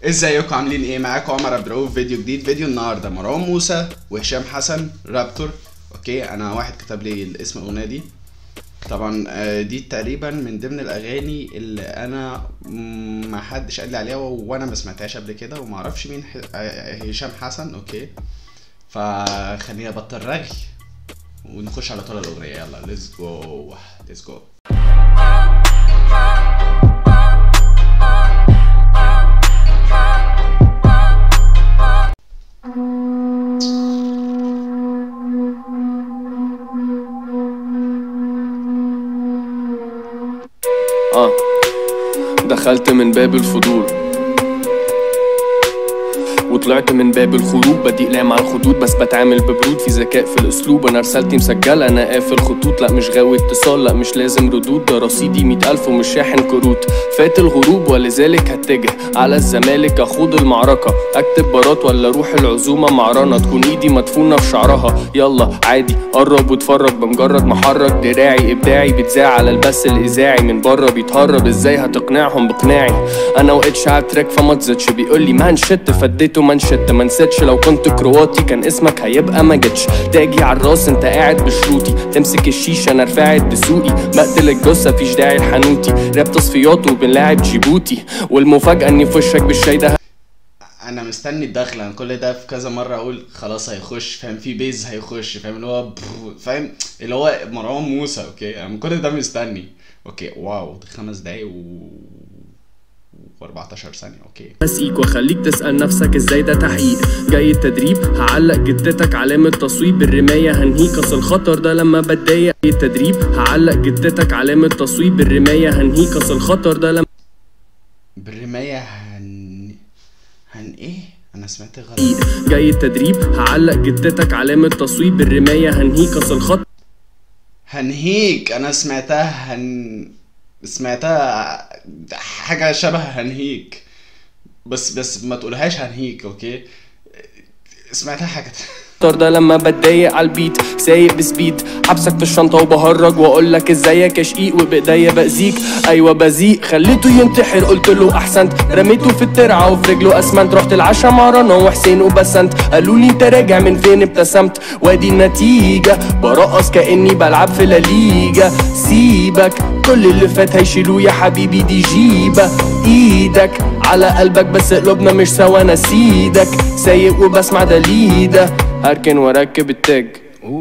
ازيكم عاملين ايه معاكم عمر عبد الرؤوف فيديو جديد فيديو النهارده مروان موسى وهشام حسن رابتور اوكي انا واحد كتب لي الاسم الاغنيه دي طبعا آه، دي تقريبا من ضمن الاغاني اللي انا مم، ما حدش قال لي عليها وانا ما سمعتهاش قبل كده وما اعرفش مين ح- آه، هشام حسن اوكي فخليني ابطل رغي ونخش على طول الاغنيه يلا ليتس جو ليتس جو اه دخلت من باب الفضول وطلعت من باب الخروج بدي اقلام على الخدود بس بتعامل ببرود في ذكاء في الاسلوب انا رسالتي مسجله انا قافل خطوط لا مش غاوي اتصال لا مش لازم ردود ده رصيدي مئة الف ومش شاحن كروت فات الغروب ولذلك هتجه على الزمالك اخوض المعركه اكتب بارات ولا اروح العزومه معرنه تكون ايدي مدفونه في شعرها يلا عادي قرب واتفرج بمجرد محرك دراعي ابداعي بتذاع على البث الاذاعي من بره بيتهرب ازاي هتقنعهم بقناعي انا وقتش على التراك فما تزيدش بيقول لي مان شت فديته مان شت ما نسيتش لو كنت كرواتي كان اسمك هيبقى ما جتش تاجي على الراس انت قاعد بشروطي تمسك الشيشه انا رفاعت دسوقي بقتل الجثه فيش داعي لحنوتي راب تصفيات وبنلاعب جيبوتي والمفاجاه اني في وشك بالشاي ده انا مستني الدخله انا كل ده في كذا مره اقول خلاص هيخش فاهم في بيز هيخش فاهم اللي هو برو- فاهم اللي هو مروان موسى اوكي انا كل ده مستني اوكي واو ده خمس دقايق و و 14 ثانيه اوكي اسقيك واخليك تسال نفسك ازاي ده تحقيق جاي التدريب هعلق جدتك علامه تصويب بالرمايه هنهيك اصل الخطر ده لما بتضايق جاي التدريب هعلق جدتك علامه تصويب بالرمايه هنهيك اصل الخطر ده لما بالرمايه هن هن ايه انا سمعت غلط بتضايق. جاي التدريب هعلق جدتك علامه تصويب بالرمايه هنهيك اصل الخطر هنهيك انا سمعتها هن سمعتها حاجه شبه هنهيك بس بس ما تقولهاش هنهيك اوكي سمعتها حاجه الخطر ده لما بتضايق على البيت سايق بسبيد حبسك في الشنطه وبهرج واقول لك ازيك يا شقيق وبايديا باذيك ايوه بزيق خليته ينتحر قلت له احسنت رميته في الترعه وفي رجله اسمنت رحت العشا مع رنا وحسين وبسنت قالوا لي انت راجع من فين ابتسمت وادي النتيجه برقص كاني بلعب في لاليجا سيبك كل اللي فات هيشيلوه يا حبيبي دي جيبه ايدك على قلبك بس قلوبنا مش سوا انا سيدك سايق وبسمع دليده هركن واركب التاج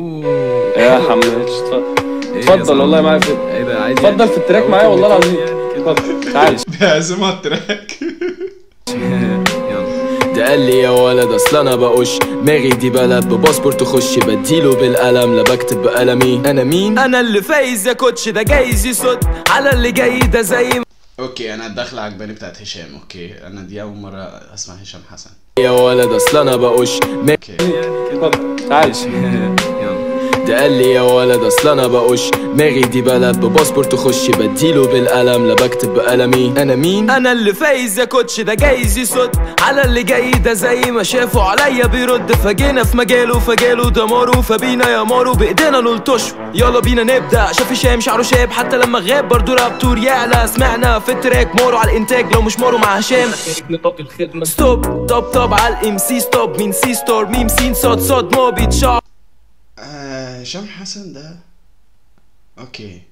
يا حماد اتفضل والله معايا في ايه ده عادي اتفضل في التراك معايا والله العظيم اتفضل تعال بيعزمها التراك يلا ده قال لي يا ولد اصل انا بقش دماغي دي بلد بباسبورت تخش بديله بالقلم لا بكتب بقلمي انا مين انا اللي فايز يا كوتش ده جايز يصد على اللي جاي ده زي ما اوكي انا الدخله عجباني بتاعت هشام اوكي انا دي اول مره اسمع هشام حسن يا ولد اصل انا بقش دماغي اوكي اتفضل تعال يلا ده قال لي يا ولد اصل انا بقش دماغي دي بلد بباسبورت تخش بديله بالقلم لا بكتب بقلمي انا مين انا اللي فايز يا كوتش ده جايز يصد على اللي جاي ده زي ما شافوا عليا بيرد فجينا في مجاله فجاله دماره فبينا يا مارو بايدينا نلطش يلا بينا نبدا شاف هشام شعره شاب حتى لما غاب برضه رابتور يعلى سمعنا في التراك مارو على الانتاج لو مش مارو مع هشام نطاق الخدمه ستوب طب طب على الام سي ستوب مين سي ستار ميم سين صاد صاد ما بيتشعر آه، هشام حسن ده اوكي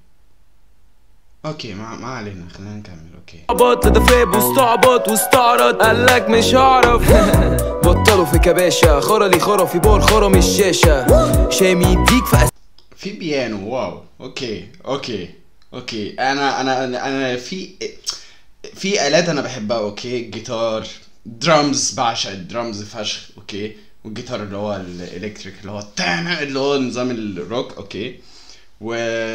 اوكي ما, ما علينا خلينا نكمل اوكي استعبط ده فاب واستعبط واستعرض قالك مش هعرف بطلوا فيك يا باشا خرلي خرا في بار خرا مش شاشة شامي يديك في أس... في بيانو واو اوكي اوكي اوكي انا انا انا, أنا في في الات انا بحبها اوكي جيتار درامز بعشق الدرامز فشخ اوكي والجيتار اللي هو الالكتريك اللي هو تانا اللي هو نظام الروك اوكي و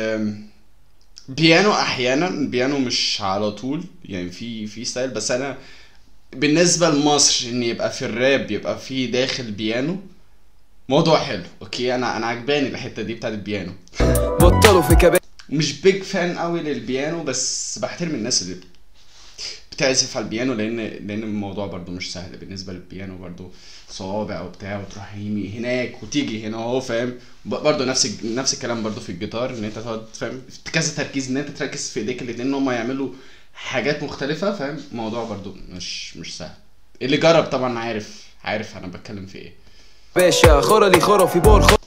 بيانو احيانا بيانو مش على طول يعني في في ستايل بس انا بالنسبه لمصر ان يبقى في الراب يبقى في داخل بيانو موضوع حلو اوكي انا انا عجباني الحته دي بتاعت البيانو بطلوا فيك يا باشا مش بيج فان قوي للبيانو بس بحترم الناس اللي بتعزف على البيانو لان لان الموضوع برضو مش سهل بالنسبه للبيانو برضو صوابع وبتاع وتروح يمي هناك وتيجي هنا اهو فاهم ب- برضو نفس الج- نفس الكلام برضو في الجيتار ان انت تقعد فاهم في كذا تركيز ان انت تركز في ايديك الاتنين ان هم يعملوا حاجات مختلفه فاهم الموضوع برضو مش مش سهل اللي جرب طبعا عارف عارف انا بتكلم في ايه باشا خرا لي خرا في بار خرا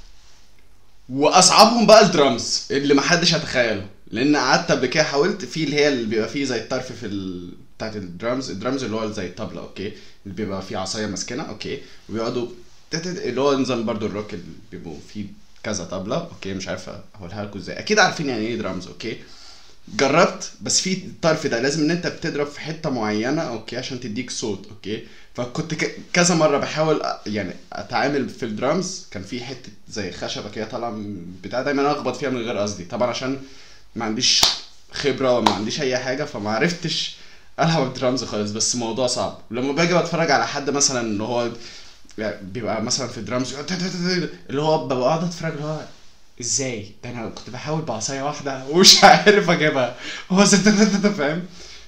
واصعبهم بقى الدرامز اللي محدش هتخيله لان قعدت قبل كده حاولت في اللي هي اللي بيبقى فيه زي الطرف في ال... بتاعت الدرامز الدرامز اللي هو زي الطبله اوكي اللي بيبقى فيه عصايه ماسكينها اوكي وبيقعدوا تتت- اللي هو نظام برضو الروك اللي بيبقوا فيه كذا طبله اوكي مش عارف اقولها لكم ازاي اكيد عارفين يعني ايه درامز اوكي جربت بس في الطرف ده لازم ان انت بتضرب في حته معينه اوكي عشان تديك صوت اوكي فكنت ك- كذا مره بحاول أ- يعني اتعامل في الدرامز كان في حته زي خشبه كده طالعه من بتاع دايما اخبط فيها من غير قصدي طبعا عشان ما عنديش خبره وما عنديش اي حاجه فما عرفتش العب الدرامز خالص بس الموضوع صعب ولما باجي بتفرج على حد مثلا اللي هو يعني بيبقى مثلا في الدرامز يقعد اللي هو ببقى قاعد اتفرج اللي هو ازاي ده انا كنت بحاول بعصايه واحده ومش عارف اجيبها هو ست- فاهم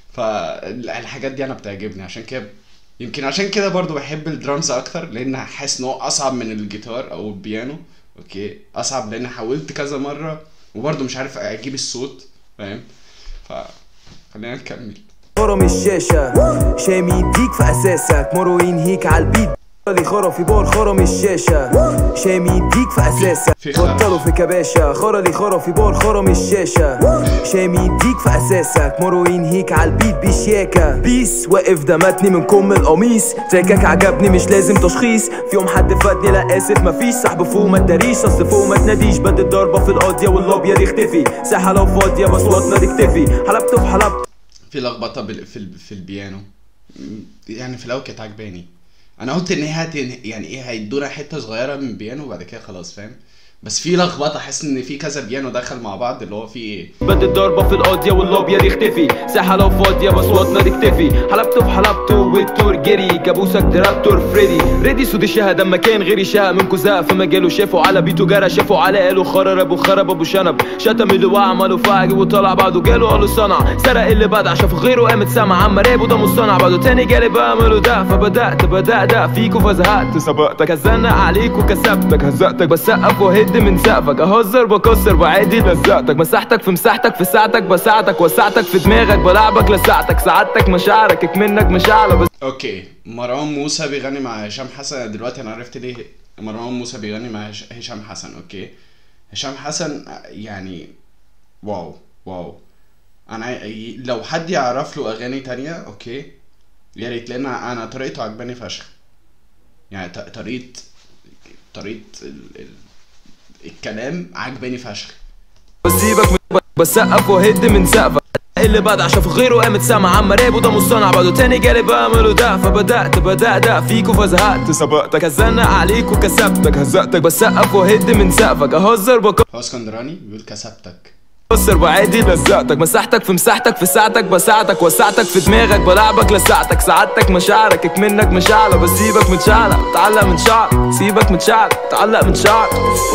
فالحاجات دي انا بتعجبني عشان كده يمكن عشان كده برضو بحب الدرامز اكتر لان حاسس ان هو اصعب من الجيتار او البيانو اوكي اصعب لان حاولت كذا مره وبرضو مش عارف اجيب الصوت فاهم ف خلينا نكمل خرا من الشاشة شامي يديك في أساسك مرة ينهيك عالبيت خرا لي خرا في بار خرا من الشاشة شامي يديك في أساسك في خرا. بطلوا في كباشة خرا لي خرا في بار خرا من الشاشة شامي يديك في أساسك مرة ينهيك عالبيت بشياكة بيس واقف دمتني من كم القميص تراكك عجبني مش لازم تشخيص في يوم حد فادني لا اسف مفيش صاحب فوق ما تداريش اصل فوق ما تناديش بدي الضربة في القاضية والابيض يختفي ساحة لو فاضية بس وطنا تكتفي حلبته في حلبته في لخبطه بال- في ال- في البيانو م- يعني في الاول كانت عجباني انا قلت ان هي هتن... يعني ايه هيدونا حته صغيره من بيانو وبعد كده خلاص فاهم بس في لخبطه حاسس ان في كذا بيانو دخل مع بعض اللي هو في ايه بدي الضربة في القاضية والابيض يختفي ساحة لو فاضية بس وطنا تكتفي حلبته في حلبته والتور جري كابوسك دراكتور فريدي ريدي سود الشهادة ما كان غيري شاء من كزاء في مجاله شافوا على بيته جرى شافوا على قاله خرر ابو خرب ابو شنب شتم اللي وقع عمله فاجي وطلع بعده جاله قالوا صنع سرق اللي بدع شافوا غيره قامت سمع عم راب وده مصطنع بعده تاني جالي بعمله ده فبدأت بدأ ده فيكوا فزهقت سبقتك هزنق عليك وكسبتك هزقتك بسقف وهد من سقفك اهزر بكسر بعادي لزقتك مساحتك في مساحتك في ساعتك بساعتك وسعتك في دماغك بلعبك لساعتك سعادتك مشاعرك منك مشاعره بس اوكي مروان موسى بيغني مع هشام حسن دلوقتي انا عرفت ليه مروان موسى بيغني مع هش- هشام حسن اوكي هشام حسن يعني واو واو انا عاي- لو حد يعرف له اغاني تانية اوكي يا ريت لان انا طريقته عجباني فشخ يعني ط- طريقة طريقة ال... ال... الكلام عجباني فشخ بسيبك من بسقف وهد من سقفك اللي بدع شاف غيره قامت سمع عم راب وده مصطنع بعده تاني جالي بعمله ده فبدأت بدأ ده فيكوا فزهقت سبقتك هزنق عليك وكسبتك هزقتك بسقف وهد من سقفك اهزر بكسر هو اسكندراني بيقول كسبتك بعادي لزقتك مساحتك في مساحتك في ساعتك بساعتك وسعتك في دماغك بلعبك لساعتك سعادتك مشاعرك منك مشاعلة بسيبك متشعلق تعلق من شعرك سيبك متشعلق تعلق من شعرك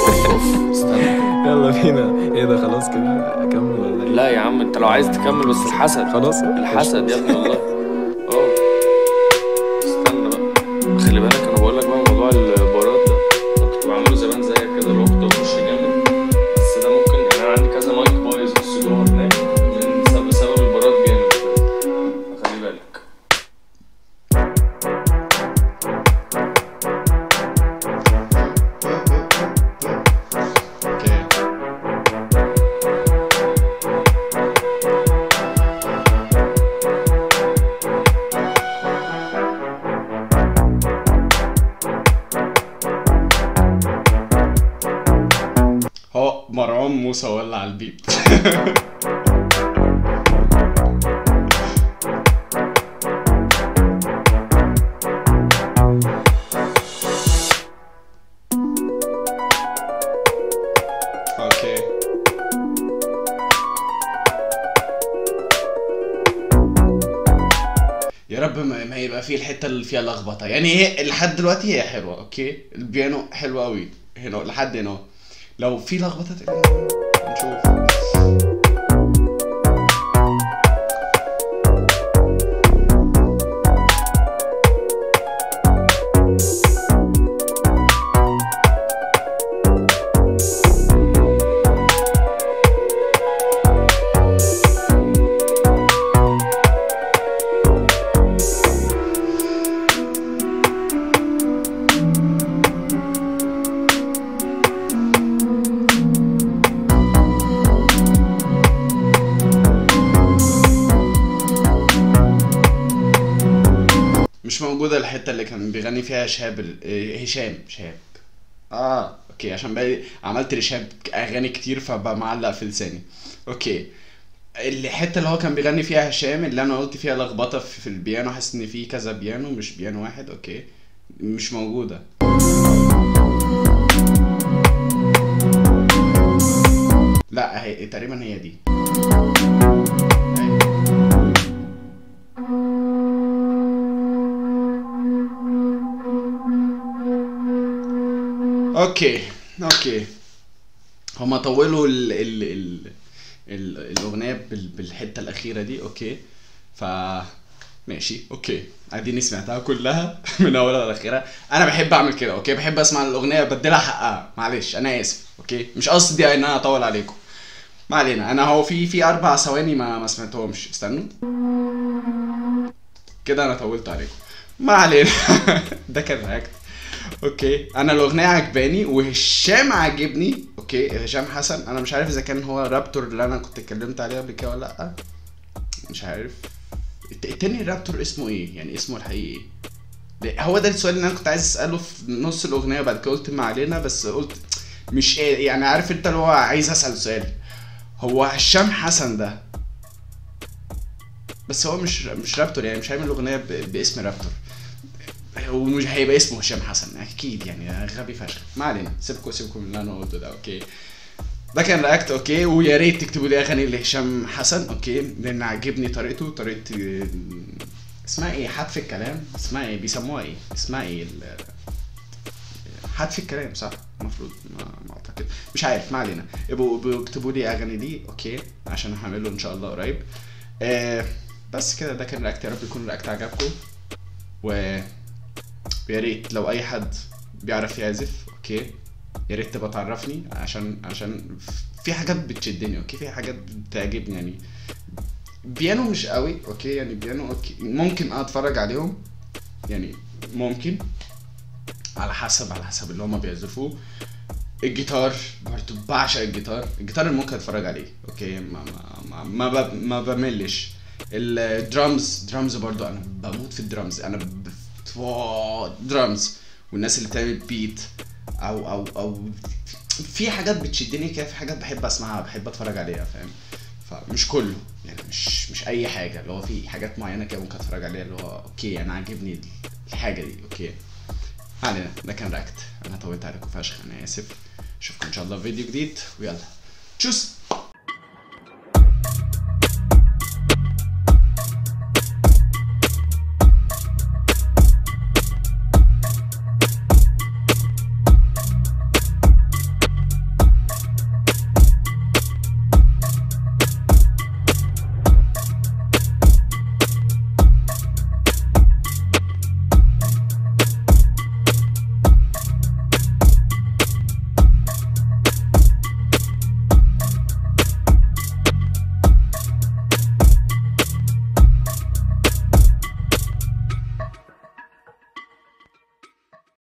يلا بينا ايه ده خلاص كده اكمل ولا لا يا عم انت لو عايز تكمل بس الحسد خلاص الحسد يا ابني والله اه استنى بقى خلي بالك انا بقول لك بقى موضوع البارات ده انا كنت بعمله زمان زيك كده اللي هو كنت بخش جامد بس ده ممكن يعني انا عندي كذا مايك بايظ بس جوه هناك من سبب بسبب البارات جامد كده فخلي بالك اوكي هو مروان موسى ولع البيت اوكي يا رب ما ما يبقى فيه الحته اللي فيها لخبطه يعني هي لحد دلوقتي هي حلوه اوكي البيانو حلو قوي هنا لحد هنا لو في لخبطه تانية نشوف مش موجوده الحته اللي كان بيغني فيها شهاب ال- آه، هشام شهاب اه اوكي عشان بقى عملت لشهاب اغاني كتير فبقى معلق في لساني اوكي الحته اللي هو كان بيغني فيها هشام اللي انا قلت فيها لخبطه في في البيانو حاسس ان في كذا بيانو مش بيانو واحد اوكي مش موجوده لا هي تقريبا هي دي أهي. اوكي اوكي هما طولوا ال ال ال ال الاغنيه بال بالحته الاخيره دي اوكي ف ماشي اوكي اديني سمعتها كلها من اولها لاخرها انا بحب اعمل كده اوكي بحب اسمع الاغنيه بديلها حقها معلش انا اسف اوكي مش قصدي ان انا اطول عليكم ما علينا انا هو في في اربع ثواني ما ما سمعتهمش استنوا كده انا طولت عليكم ما علينا ده كان رياكت اوكي انا الاغنيه عجباني وهشام عاجبني اوكي هشام حسن انا مش عارف اذا كان هو رابتور اللي انا كنت اتكلمت عليه قبل كده ولا لا مش عارف الت- التاني الرابتور اسمه ايه يعني اسمه الحقيقي ايه هو ده السؤال اللي انا كنت عايز اساله في نص الاغنيه بعد كده قلت ما علينا بس قلت مش ايه يعني عارف انت اللي هو عايز اسال سؤال هو هشام حسن ده بس هو مش مش رابتور يعني مش هيعمل اغنيه ب- باسم رابتور ومش هيبقى اسمه هشام حسن اكيد يعني غبي فشخ ما علينا سيبكم سيبكم من اللي انا قلته ده اوكي ده كان رياكت اوكي ويا ريت تكتبوا لي اغاني لهشام حسن اوكي لان عاجبني طريقته طريقه اسمها ايه حذف الكلام اسمها ايه بيسموها ايه اسمها ايه ال- حذف الكلام صح المفروض ما, ما اعتقد مش عارف ما علينا يبقوا يبقوا اكتبوا لي اغاني دي اوكي عشان هعمله ان شاء الله قريب آه بس كده ده كان رياكت يا رب يكون الرياكت عجبكم و ويا ريت لو اي حد بيعرف يعزف اوكي يا ريت تبقى تعرفني عشان عشان في حاجات بتشدني اوكي في حاجات بتعجبني يعني بيانو مش قوي اوكي يعني بيانو اوكي ممكن اه اتفرج عليهم يعني ممكن على حسب على حسب اللي هما بيعزفوه الجيتار برضه بعشق الجيتار الجيتار اللي ممكن اتفرج عليه اوكي ما ما ما, ما, ب- ما بملش الدرامز درامز برضه انا بموت في الدرامز انا ب... واو، درامز والناس اللي بتعمل بيت او او او في حاجات بتشدني كده في حاجات بحب اسمعها بحب اتفرج عليها فاهم فمش كله يعني مش مش اي حاجه اللي هو في حاجات معينه كده ممكن اتفرج عليها اللي هو اوكي انا عاجبني الحاجه دي اوكي ما علينا ده كان راكت انا طولت عليكم فشخ انا اسف اشوفكم ان شاء الله في فيديو جديد ويلا تشوس